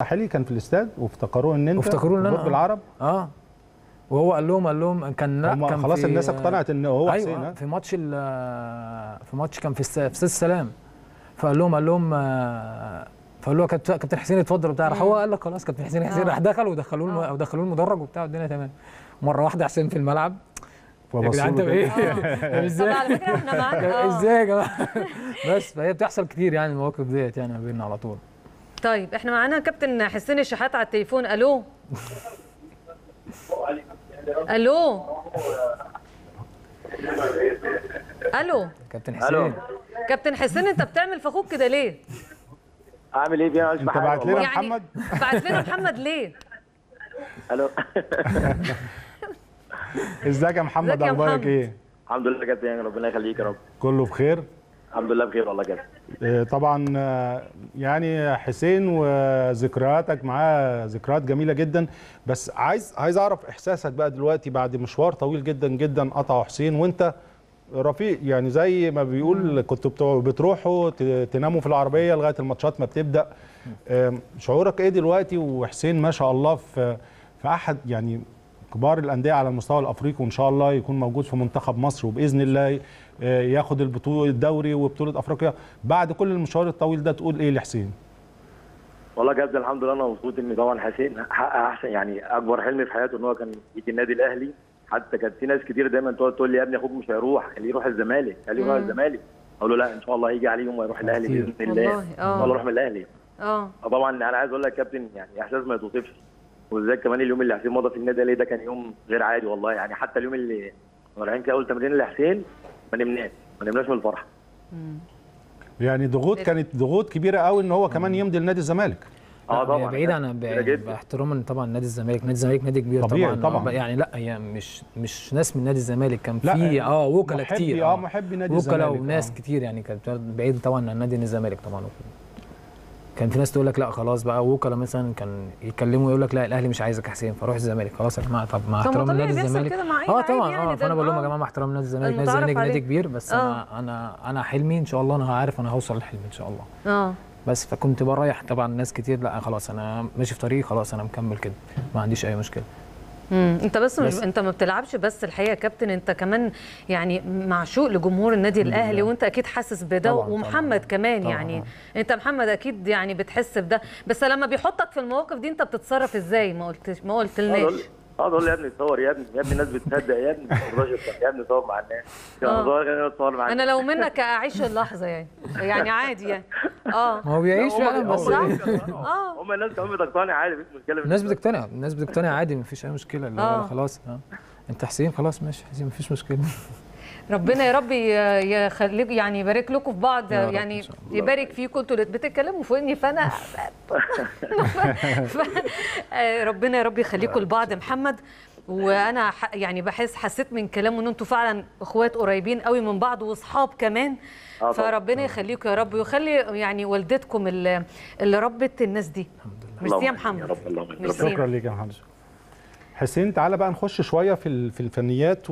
حلي كان في الاستاد وافتكروه ان انت وافتكروه إن في أنا، برج آه. العرب اه وهو قال لهم قال لهم كان لا هم كان خلاص في الناس اقتنعت ان هو ايوه حسين ها؟ في ماتش ال- في ماتش كان في الس- في استاد السلام فقال لهم قال لهم آه، فقال له كابتن كابتن حسين اتفضل وبتاع راح هو قال لك خلاص كابتن حسين حسين آه. راح دخل ودخلوه الم- آه. ودخلوه المدرج وبتاع الدنيا تمام مره واحده حسين في الملعب يا فبصوا جدعان له طب كده. ايه طب ازاي على فكره احنا معانا آه. ازاي يا جماعه بس فهي بتحصل كتير يعني المواقف ديت يعني ما بيننا على طول طيب احنا معانا كابتن حسين الشحات على التليفون الو الو الو كابتن ألو. حسين كابتن حسين انت بتعمل في اخوك كده ليه؟ اعمل ايه بيه انت بعت لنا يعني محمد بعت لنا محمد ليه؟ الو ازيك يا محمد ازيك يا اخبارك محمد؟ ايه الحمد لله كابتن يعني ربنا يخليك يا رب كله بخير الحمد لله بخير والله كابتن آه، طبعا آه، يعني حسين وذكرياتك معاه ذكريات جميله جدا بس عايز عايز اعرف احساسك بقى دلوقتي بعد مشوار طويل جدا جدا قطعه حسين وانت رفيق يعني زي ما بيقول كنتوا بتوع- بتروحوا ت- تناموا في العربيه لغايه الماتشات ما بتبدا آم، شعورك ايه دلوقتي وحسين ما شاء الله في في احد يعني كبار الانديه على المستوى الافريقي وان شاء الله يكون موجود في منتخب مصر وباذن الله آه، ياخد البطوله الدوري وبطوله افريقيا بعد كل المشوار الطويل ده تقول ايه لحسين والله كابتن الحمد لله انا مبسوط ان طبعا حسين حقق احسن يعني اكبر حلم في حياته ان هو كان يجي النادي الاهلي حتى كانت في ناس كتير دايما تقعد تقول لي يا ابني اخوك مش هيروح خليه يروح الزمالك خليه يروح مم. الزمالك اقول له لا ان شاء الله هيجي عليه يوم ويروح الاهلي أكيد. باذن الله والله، ان آه. شاء الله يروح من الاهلي اه طبعا انا عايز اقول لك يا كابتن يعني احساس ما يتوصفش وازاي كمان اليوم اللي حسين مضى في النادي الاهلي ده كان يوم غير عادي والله يعني حتى اليوم اللي كنا رايحين كده اول تمرين لحسين ما نمناش ما نمناش من الفرحه يعني ضغوط كانت ضغوط كبيره قوي ان هو كمان يمضي لنادي الزمالك اه لا، طبعا بعيد عن كبيرة بعيد جدا. باحتراما طبعا نادي الزمالك نادي الزمالك نادي كبير طبيعي، طبعا طبعا. آه، يعني لا هي مش مش ناس من نادي الزمالك كان لا، في اه وكلاء محبي- كتير اه محبي نادي وكلاء الزمالك وناس آه. كتير يعني كانت بعيد طبعا عن نادي الزمالك طبعا وكده. كان في ناس تقول لك لا خلاص بقى وكلاء مثلا كان يكلموا يقول لك لا الاهلي مش عايزك يا حسين فروح الزمالك خلاص يا جماعه طب مع طب ما احترام طبيعي نادي بيحصل الزمالك كده مع أي اه لعيب طبعا يعني اه ده فانا بقول لهم يا آه. جماعه مع احترام نادي الزمالك نادي المتعارف الزمالك نادي عليه. كبير بس انا انا انا حلمي ان شاء الله انا عارف انا هوصل للحلم ان شاء الله اه بس فكنت بريح طبعا ناس كتير لا خلاص انا ماشي في طريقي خلاص انا مكمل كده ما عنديش اي مشكله مم. انت بس, مش بس. انت ما بتلعبش بس الحقيقه يا كابتن انت كمان يعني معشوق لجمهور النادي الاهلي لله. وانت اكيد حاسس بده طبعاً، ومحمد طبعاً. كمان طبعاً، يعني آه. انت محمد اكيد يعني بتحس بده بس لما بيحطك في المواقف دي انت بتتصرف ازاي ما قلتش ما اقعد قلتلناش اقول اقعد اقول له يا ابني صور يا ابني يا ابني الناس بتصدق يا ابني الراجل يا ابني صور مع الناس آه. يا صور خلينا نتصور مع انا الناس. لو منك اعيش اللحظه يعني يعني عادي يعني اه ما هو بيعيش هم- فعلا هم- بس اه هم الناس كمان بتقتنع عادي مفيش مشكله الناس بتقتنع الناس بتقتنع عادي مفيش اي مشكله اللي آه. هو خلاص اه انت حسين خلاص ماشي حسين مفيش مشكله ربنا يا رب ي- يخليك يعني يبارك لكم في بعض يا رب يعني إن شاء الله. يبارك فيكم انتوا اللي بتتكلموا فوقني فانا ف... آه، ربنا يا رب يخليكم لبعض محمد وانا ح... يعني بحس حسيت من كلامه ان انتوا فعلا اخوات قريبين قوي من بعض واصحاب كمان آه طبعاً. فربنا يخليكم يا رب ويخلي يعني والدتكم اللي, اللي ربت الناس دي ميرسي يا اللهم آمين محمد يا رب، اللهم آمين. ميرسي. شكرا ليك يا محمد حسين تعالى بقى نخش شويه في ال- في الفنيات